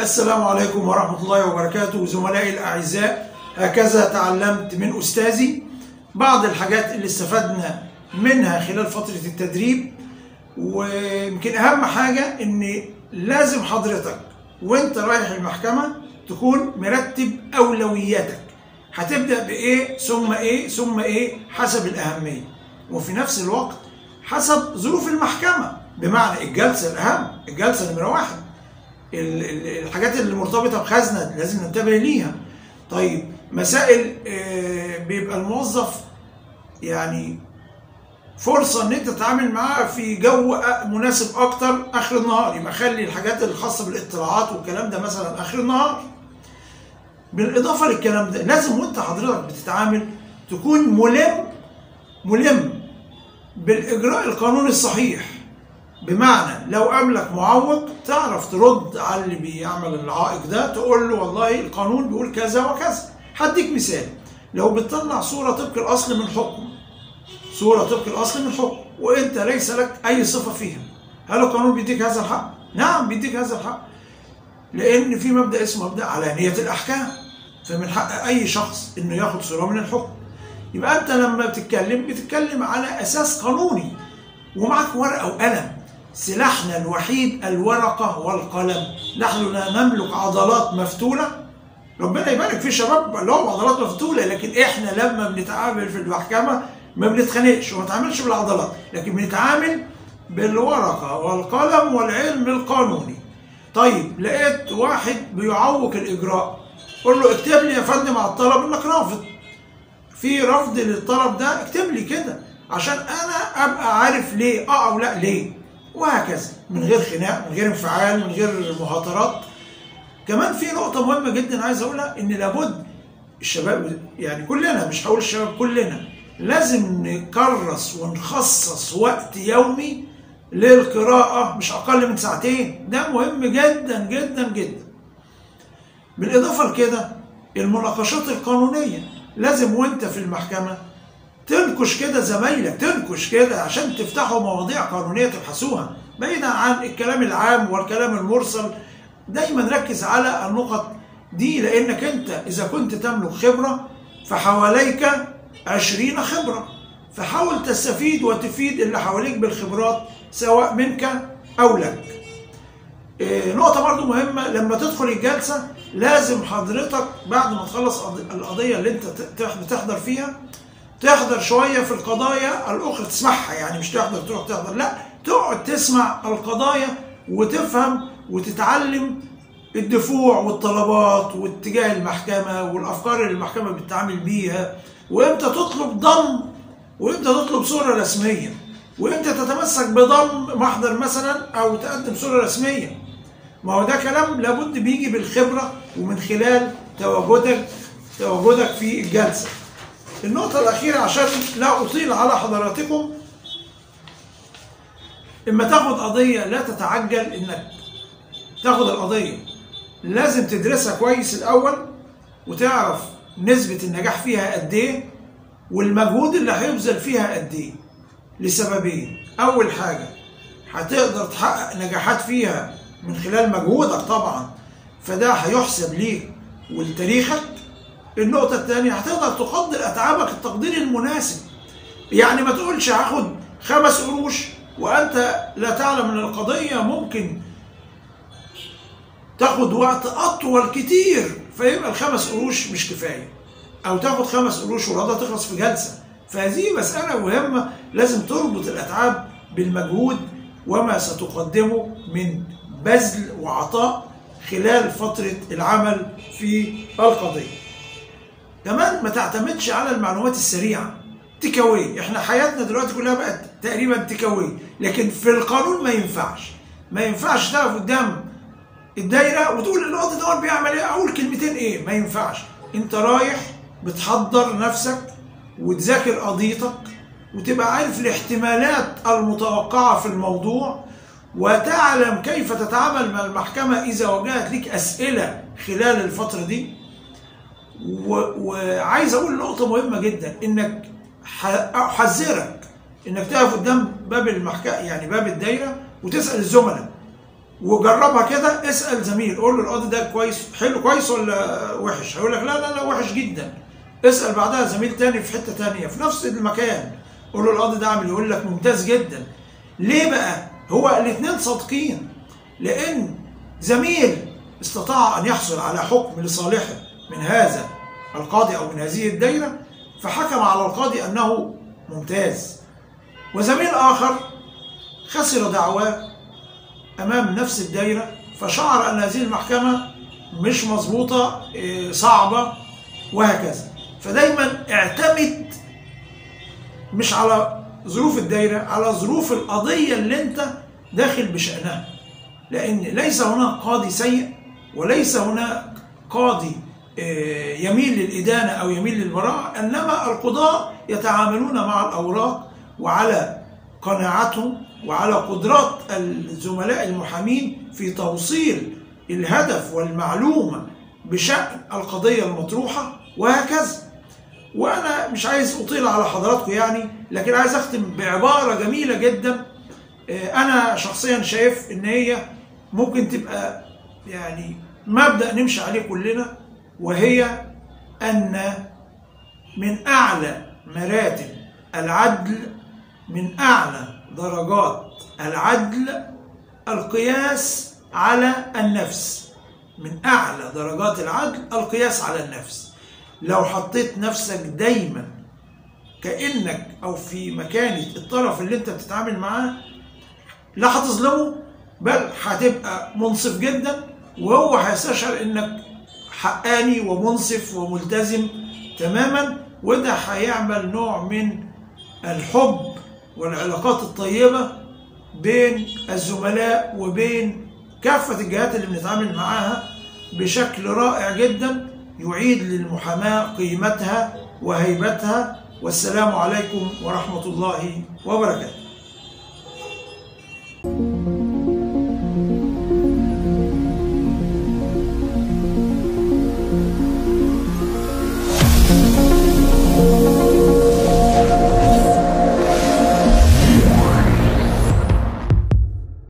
السلام عليكم ورحمة الله وبركاته زملائي الأعزاء هكذا تعلمت من أستاذي بعض الحاجات اللي استفدنا منها خلال فترة التدريب ويمكن أهم حاجة إن لازم حضرتك وأنت رايح المحكمة تكون مرتب أولوياتك هتبدأ بإيه ثم إيه ثم إيه حسب الأهمية وفي نفس الوقت حسب ظروف المحكمة بمعنى الجلسة الأهم الجلسة نمرة واحد ال- ال- الحاجات اللي مرتبطة بخزنة لازم ننتبه ليها طيب مسائل آه، بيبقى الموظف يعني فرصة ان انت تتعامل معاه في جو أ- مناسب اكتر اخر النهار يبقى خلي الحاجات الخاصة بالاطلاعات والكلام ده مثلا اخر النهار بالاضافة للكلام ده لازم وانت حضرتك بتتعامل تكون ملم ملم بالاجراء القانوني الصحيح بمعنى لو قابلك معوق تعرف ترد على اللي بيعمل العائق ده تقول له والله القانون بيقول كذا وكذا هديك مثال لو بتطلع صورة طبق الأصل من حكم صورة طبق الأصل من حكم وأنت ليس لك أي صفة فيها هل القانون بيديك هذا الحق؟ نعم بيديك هذا الحق لأن في مبدأ اسمه مبدأ علانية الأحكام فمن حق أي شخص إنه ياخد صورة من الحكم يبقى أنت لما بتتكلم بتتكلم على أساس قانوني ومعك ورقة وقلم سلاحنا الوحيد الورقة والقلم نحن لا نملك عضلات مفتولة ربنا يبارك في شباب لهم عضلات مفتولة لكن احنا لما بنتعامل في المحكمة ما بنتخانقش وما نتعاملش بالعضلات لكن بنتعامل بالورقة والقلم والعلم القانوني طيب لقيت واحد بيعوق الإجراء قول له اكتب لي يا فندم على الطلب انك رافض في رفض للطلب ده اكتب لي كده عشان انا ابقى عارف ليه اه او لا ليه وهكذا من غير خناق من غير انفعال من غير مهاترات كمان في نقطة مهمة جدا عايز اقولها ان لابد الشباب يعني كلنا مش هقول الشباب كلنا لازم نكرس ونخصص وقت يومي للقراءة مش اقل من ساعتين ده مهم جدا جدا جدا بالاضافة لكده المناقشات القانونية لازم وانت في المحكمة تنكش كده زمايلك تنكش كده عشان تفتحوا مواضيع قانونية تبحثوها بعيدا عن الكلام العام والكلام المرسل دايما ركز على النقط دي لانك انت اذا كنت تملك خبرة فحواليك عشرين خبرة فحاول تستفيد وتفيد اللي حواليك بالخبرات سواء منك او لك إيه، نقطة برضو مهمة لما تدخل الجلسة لازم حضرتك بعد ما تخلص قض- القضية اللي انت ت- تح- بتحضر فيها تحضر شوية في القضايا الأخرى تسمعها يعني مش تحضر تروح تحضر لا تقعد تسمع القضايا وتفهم وتتعلم الدفوع والطلبات واتجاه المحكمة والأفكار اللي المحكمة بتتعامل بيها وإمتى تطلب ضم وإمتى تطلب صورة رسمية وإمتى تتمسك بضم محضر مثلا أو تقدم صورة رسمية ما هو ده كلام لابد بيجي بالخبرة ومن خلال تواجدك تواجدك في الجلسة النقطة الأخيرة عشان لا أطيل على حضراتكم إما تاخد قضية لا تتعجل إنك تاخد القضية لازم تدرسها كويس الأول وتعرف نسبة النجاح فيها قد إيه والمجهود اللي هيبذل فيها قد إيه لسببين أول حاجة هتقدر تحقق نجاحات فيها من خلال مجهودك طبعا فده هيحسب ليك ولتاريخك النقطة الثانية هتقدر تقدر أتعابك التقدير المناسب يعني ما تقولش هاخد خمس قروش وأنت لا تعلم أن القضية ممكن تاخد وقت أطول كتير فيبقى الخمس قروش مش كفاية أو تاخد خمس قروش والقضية تخلص في جلسة فهذه مسألة مهمة لازم تربط الأتعاب بالمجهود وما ستقدمه من بذل وعطاء خلال فترة العمل في القضية كمان ما تعتمدش على المعلومات السريعه تيك اواي احنا حياتنا دلوقتي كلها بقت تقريبا تيك اواي لكن في القانون ما ينفعش ما ينفعش تقف قدام الدايره وتقول القاضي ده بيعمل ايه اقول كلمتين ايه ما ينفعش انت رايح بتحضر نفسك وتذاكر قضيتك وتبقى عارف الاحتمالات المتوقعه في الموضوع وتعلم كيف تتعامل مع المحكمه اذا وجهت لك اسئله خلال الفتره دي و- وعايز اقول نقطة مهمة جدا انك ح- احذرك انك تقف قدام باب المحكمة يعني باب الدايرة وتسأل الزملاء وجربها كده اسال زميل قول له القاضي ده كويس حلو كويس ولا وحش هيقول لك لا لا لا وحش جدا اسال بعدها زميل تاني في حته تانيه في نفس المكان قول له القاضي ده عامل يقول لك ممتاز جدا ليه بقى هو الاثنين صادقين لان زميل استطاع ان يحصل على حكم لصالحه من هذا القاضي او من هذه الدايره فحكم على القاضي انه ممتاز وزميل اخر خسر دعواه امام نفس الدايره فشعر ان هذه المحكمه مش مظبوطه إيه، صعبه وهكذا فدايما اعتمد مش على ظروف الدايره على ظروف القضيه اللي انت داخل بشانها لان ليس هناك قاضي سيء وليس هناك قاضي آه، يميل للإدانة أو يميل للبراءة إنما القضاة يتعاملون مع الأوراق وعلى قناعتهم وعلى قدرات الزملاء المحامين في توصيل الهدف والمعلومة بشأن القضية المطروحة وهكذا وأنا مش عايز أطيل على حضراتكم يعني لكن عايز أختم بعبارة جميلة جدا آه، أنا شخصيا شايف إن هي ممكن تبقى يعني مبدأ نمشي عليه كلنا وهي أن من أعلى مراتب العدل من أعلى درجات العدل القياس على النفس من أعلى درجات العدل القياس على النفس لو حطيت نفسك دايما كأنك أو في مكانة الطرف اللي أنت بتتعامل معاه لا هتظلمه بل هتبقى منصف جدا وهو هيستشعر انك حقاني ومنصف وملتزم تماما وده هيعمل نوع من الحب والعلاقات الطيبة بين الزملاء وبين كافة الجهات اللي بنتعامل معاها بشكل رائع جدا يعيد للمحاماة قيمتها وهيبتها والسلام عليكم ورحمة الله وبركاته